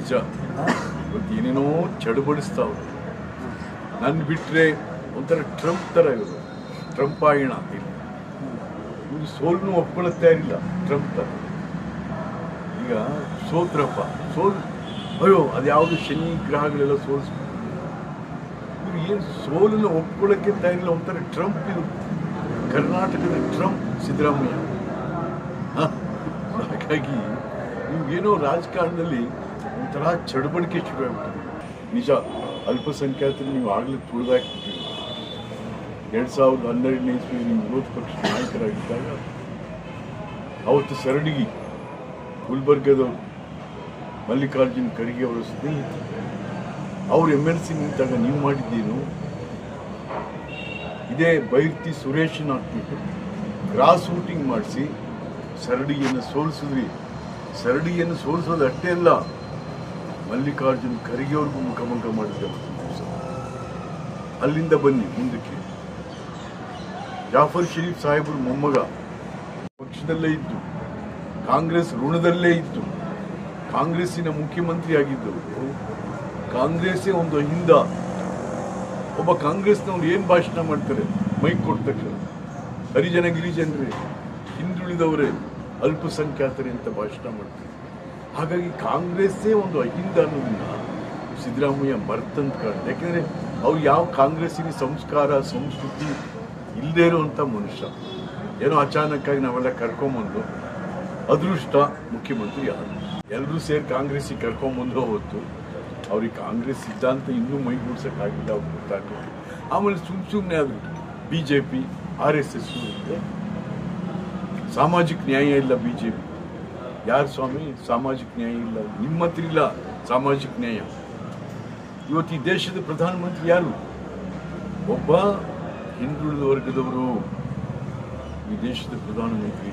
ನಿಜ ಇವತ್ತು ಏನೇನೋ ಚಡಬಡಿಸ್ತಾವ್ರು ನನ್ನ ಬಿಟ್ರೆ ಒಂಥರ ಟ್ರಂಪ್ ಥರ ಇವರು ಟ್ರಂಪಾಯಣ ಇಲ್ಲಿ ಇವರು ಸೋಲ್ನು ಒಪ್ಕೊಳ್ಳೋಕೆ ತಯಾರಿಲ್ಲ ಟ್ರಂಪ್ ಥರ ಈಗ ಸೋತ್ರಪ್ಪ ಸೋಲ್ ಅಯ್ಯೋ ಅದ್ಯಾವುದು ಶನಿ ಗ್ರಹಗಳೆಲ್ಲ ಸೋಲ್ಸ್ಬಿಟ್ಟು ಇವ್ರು ಏನು ಸೋಲನ್ನು ಒಪ್ಕೊಳ್ಳೋಕ್ಕೆ ತಯಾರಿಲ್ಲ ಒಂಥರ ಟ್ರಂಪ್ ಇದು ಕರ್ನಾಟಕದ ಟ್ರಂಪ್ ಸಿದ್ದರಾಮಯ್ಯ ಹ? ಹಾಗಾಗಿ ನೀವೇನೋ ರಾಜಕಾರಣದಲ್ಲಿ ಒಂಥರ ಚಡಬಡಿಕೆ ಶುರುವಾಗ್ಬಿಟ್ಟಿದೆ ನಿಜ ಅಲ್ಪಸಂಖ್ಯಾತರು ನೀವು ಆಗಲೇ ತುಳಿದಾಕ್ಬಿಟ್ಟಿರಿ ಎರಡು ಸಾವಿರದ ಹನ್ನೆರಡನೇ ಇಸ್ವಿ ನೀವು ವಿರೋಧ ಪಕ್ಷದ ನಾಯಕರಾಗಿದ್ದಾಗ ಅವತ್ತು ಸರಡಿಗಿ ಗುಲ್ಬರ್ಗದವರು ಮಲ್ಲಿಕಾರ್ಜುನ್ ಖರ್ಗೆ ಅವರ ಸ್ನೇಹಿತರು ಅವ್ರು ಎಮ್ ಎಲ್ ಸಿ ನಿಂತಾಗ ನೀವು ಮಾಡಿದ್ದೇನು ಇದೇ ಬೈರ್ತಿ ಸುರೇಶನ್ ಹಾಕ್ಬಿಟ್ಟು ಕ್ರಾಸ್ ರೂಟಿಂಗ್ ಮಾಡಿಸಿ ಸರಡಿಯನ್ನು ಸೋಲಿಸಿದ್ರಿ ಸರಡಿಯನ್ನು ಸೋಲಿಸೋದು ಅಷ್ಟೇ ಅಲ್ಲ ಮಲ್ಲಿಕಾರ್ಜುನ್ ಖರ್ಗೆ ಅವ್ರಿಗೂ ಮುಖಮುಖ ಮಾಡಿದ್ದೆ ಅವತ್ತಿನ ದಿವಸ ಅಲ್ಲಿಂದ ಬನ್ನಿ ಮುಂದಕ್ಕೆ ಜಾಫರ್ ಶರೀಫ್ ಸಾಹೇಬರು ಮೊಮ್ಮಗ ಪಕ್ಷದಲ್ಲೇ ಇದ್ದು ಕಾಂಗ್ರೆಸ್ ಋಣದಲ್ಲೇ ಇದ್ದು ಕಾಂಗ್ರೆಸ್ಸಿನ ಮುಖ್ಯಮಂತ್ರಿ ಆಗಿದ್ದವರು ಕಾಂಗ್ರೆಸ್ಸೇ ಒಂದು ಹಿಂದ ಒಬ್ಬ ಕಾಂಗ್ರೆಸ್ನವ್ರು ಏನು ಭಾಷಣ ಮಾಡ್ತಾರೆ ಮೈಕ್ ಕೊಟ್ಟ ತಕ್ಷಣ ಹರಿಜನ ಗಿರಿಜನರೇ ಹಿಂದುಳಿದವರೇ ಅಲ್ಪಸಂಖ್ಯಾತರೇ ಅಂತ ಭಾಷಣ ಮಾಡ್ತಾರೆ ಹಾಗಾಗಿ ಕಾಂಗ್ರೆಸ್ಸೇ ಒಂದು ಅಹಿಂದ ಅನ್ನೋದನ್ನ ಸಿದ್ದರಾಮಯ್ಯ ಮರ್ತಂತ ಕಾಣ್ತದೆ ಯಾಕೆಂದ್ರೆ ಅವ್ರು ಯಾವ ಕಾಂಗ್ರೆಸ್ಸಿನ ಸಂಸ್ಕಾರ ಸಂಸ್ಕೃತಿ ಇಲ್ಲದೇ ಇರುವಂಥ ಮನುಷ್ಯ ಏನೋ ಅಚಾನಕ್ಕಾಗಿ ನಾವೆಲ್ಲ ಕರ್ಕೊಂಬಂದು ಅದೃಷ್ಟ ಮುಖ್ಯಮಂತ್ರಿ ಆದ ಎಲ್ಲರೂ ಸೇರಿ ಕಾಂಗ್ರೆಸ್ಸಿಗೆ ಕರ್ಕೊಂಬಂದು ಹೊತ್ತು ಅವ್ರಿಗೆ ಕಾಂಗ್ರೆಸ್ ಸಿದ್ಧಾಂತ ಇನ್ನೂ ಮೈಗೂಡ್ಸೋಕ್ಕಾಗಿಲ್ಲ ಅವ್ರು ಗೊತ್ತಾಗಲಿ ಆಮೇಲೆ ಸುಮ್ ಸುಮ್ಮನೆ ಅದು B J P R S S ಸಾಮಾಜಿಕ ನ್ಯಾಯ ಇಲ್ಲ ಬಿ ಜೆ ಪಿ ಯಾರು ಸ್ವಾಮಿ ಸಾಮಾಜಿಕ ನ್ಯಾಯ ಇಲ್ಲ ನಿಮ್ಮ ಹತ್ರ ಇಲ್ಲ ಸಾಮಾಜಿಕ ನ್ಯಾಯ ಇವತ್ತು ಈ ದೇಶದ ಪ್ರಧಾನಮಂತ್ರಿ ಯಾರು ಒಬ್ಬ ಹಿಂದುಳಿದ ವರ್ಗದವರು ಈ ದೇಶದ ಪ್ರಧಾನಮಂತ್ರಿ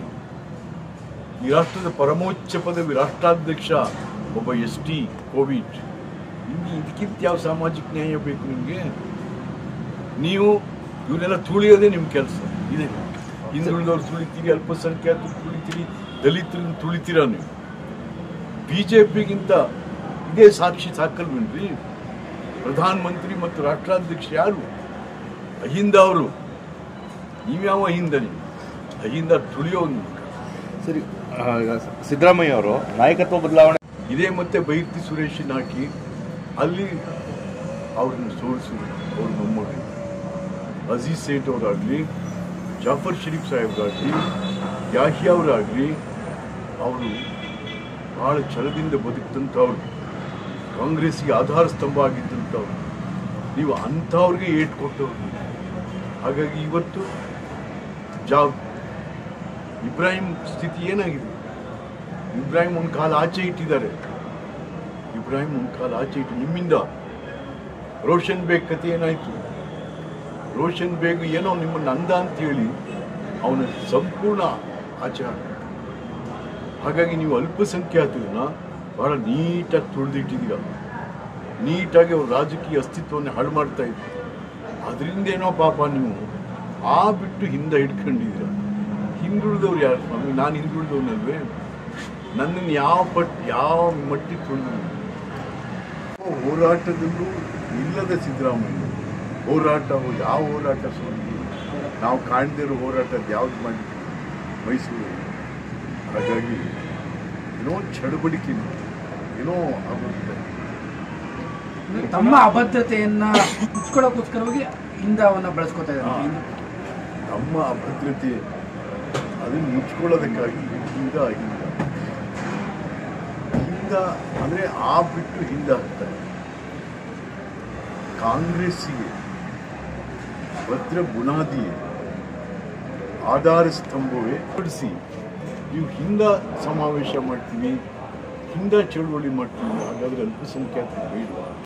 ಈ ರಾಷ್ಟ್ರದ ಪರಮೋಚ್ಚ ಪದವಿ ರಾಷ್ಟ್ರಾಧ್ಯಕ್ಷ ಒಬ್ಬ ಎಸ್ ಟಿ ಕೋವಿಡ್ ನಿಮ್ಗೆ ಇದಕ್ಕಿಂತ ಯಾವ ಸಾಮಾಜಿಕ ನ್ಯಾಯ ಬೇಕು ನಿಮಗೆ ನೀವು ಇವನ್ನೆಲ್ಲ ತುಳಿಯೋದೇ ನಿಮ್ಮ ಕೆಲಸ ಇದೆ ಹಿಂದುಳಿದವ್ರು ತುಳಿತೀರಿ ಅಲ್ಪಸಂಖ್ಯಾತರು ತುಳಿತೀರಿ ದಲಿತರನ್ನು ತುಳಿತೀರ ನೀವು ಬಿ ಜೆ ಪಿಗಿಂತ ಇದೇ ಸಾಕ್ಷಿ ಸಾಕಲ್ವೇನ್ರಿ ಪ್ರಧಾನಮಂತ್ರಿ ಮತ್ತು ರಾಷ್ಟ್ರಾಧ್ಯಕ್ಷ ಯಾರು ಅಹಿಂದ ಅವರು ನೀವ್ಯಾವ ಅಹಿಂದ ನೀವು ಅಹಿಂದ ತುಳಿಯೋ ನೀವು ಸರಿ ಆ, ಈಗ ಸಿದ್ದರಾಮಯ್ಯ ಅವರು ನಾಯಕತ್ವ ಬದಲಾವಣೆ ಇದೇ ಮತ್ತೆ ಬೈರ್ತಿ ಸುರೇಶನ್ ಹಾಕಿ ಅಲ್ಲಿ ಅವ್ರನ್ನ ಸೋಲಿಸಿದ್ರು ಅವ್ರ ಮೊಮ್ಮಗನಿಗೆ ಅಜೀಜ್ ಸೇಠ್ ಅವರಾಗಲಿ ಜಾಫರ್ ಶರೀಫ್ ಸಾಹೇಬ್ರಾಗಲಿ ಯಾಹಿ ಅವರಾಗಲಿ ಅವರು ಬಹಳ ಛಲದಿಂದ ಬದುಕಿದಂಥವ್ರು ಕಾಂಗ್ರೆಸ್ಗೆ ಆಧಾರ ಸ್ತಂಭ ಆಗಿದ್ದಂಥವ್ರು ನೀವು ಅಂಥವ್ರಿಗೆ ಏಟ್ ಕೊಟ್ಟವ್ರು ನೀವು. ಹಾಗಾಗಿ ಇವತ್ತು ಜಾಬ್ ಇಬ್ರಾಹಿಂ ಸ್ಥಿತಿ ಏನಾಗಿದೆ ಇಬ್ರಾಹಿಂ ಒಂದು ಕಾಲ ಆಚೆ ಇಟ್ಟಿದ್ದಾರೆ ಇಬ್ರಾಹಿಂ ಒಂದು ಕಾಲ ಆಚೆ ಇಟ್ಟು ನಿಮ್ಮಿಂದ ರೋಷನ್ ಬೇಗ್ ಕತೆ ಏನಾಯ್ತು ರೋಷನ್ ಬೇಗ್ ಏನೋ ನಿಮ್ಮನ್ನು ಅಂದ ಅಂತ ಹೇಳಿ ಅವನ ಸಂಪೂರ್ಣ ಆಚೆ ಹಾಕ್ಬಿಟ್ರು. ಹಾಗಾಗಿ ನೀವು ಅಲ್ಪಸಂಖ್ಯಾತರನ್ನ ಬಹಳ ನೀಟಾಗಿ ತುಳಿದಿಟ್ಟಿದ್ದೀರ ನೀಟಾಗಿ ಅವ್ರ ರಾಜಕೀಯ ಅಸ್ತಿತ್ವವನ್ನು ಹಾಳು ಮಾಡ್ತಾ ಇದ್ರು ಅದರಿಂದ ಏನೋ ಪಾಪ ನೀವು ಆ ಬಿಟ್ಟು ಹಿಂದೆ ಹಿಡ್ಕೊಂಡಿದ್ದೀರ ಹಿಂದುಳಿದವ್ರು ಯಾರು ಸ್ವಾಮಿ ನಾನು ಹಿಂದುಳಿದವನಲ್ವೇ ನನ್ನನ್ನು ಯಾವ ಪಟ್ ಯಾವ ಮಟ್ಟಿಗೆ ತುಳಿದ್ರು ಹೋರಾಟದಲ್ಲೂ ಇಲ್ಲದ ಸಿದ್ದರಾಮಯ್ಯ ಹೋರಾಟ ಯಾವ ಹೋರಾಟ ಸ್ವಾಮಿ ನಾವು ಕಾಣದಿರೋ ಹೋರಾಟ ಯಾವ್ದು ಮಾಡಿದ್ವಿ ಮೈಸೂರು ಹಾಗಾಗಿ ಏನೋ ಚಡಬಡಿಕೆ ಏನೋ ಆಗುತ್ತೆ ತಮ್ಮ ಅಭದ್ರತೆಯನ್ನ ಮುಚ್ಕೊಳ್ಳೋಕ್ಕೋಸ್ಕರವಾಗಿ ಹಿಂದವನ್ನ ಬಳಸ್ಕೊತಾ ಹಾ. ಇದ್ದಾರೆ ನಮ್ಮ ಅಭದ್ರತೆ ಅದನ್ನು ಮುಚ್ಕೊಳ್ಳೋದಕ್ಕಾಗಿ ಹಿಂದ ಹಿಂದ ಹಿಂದ ಅಂದರೆ ಆ ಬಿಟ್ಟು ಹಿಂದ ಹಾಕ್ತಾರೆ ಕಾಂಗ್ರೆಸ್ಸಿಗೆ ಭದ್ರ ಬುನಾದಿ ಆಧಾರ ಸ್ತಂಭವೇ ಪಡಿಸಿ ನೀವು ಹಿಂದ ಸಮಾವೇಶ ಮಾಡ್ತೀವಿ ಹಿಂದ ಚಳುವಳಿ ಮಾಡ್ತೀವಿ ಹಾಗಾದ್ರೆ ಅಲ್ಪಸಂಖ್ಯಾತರು ಬೇಡವಾ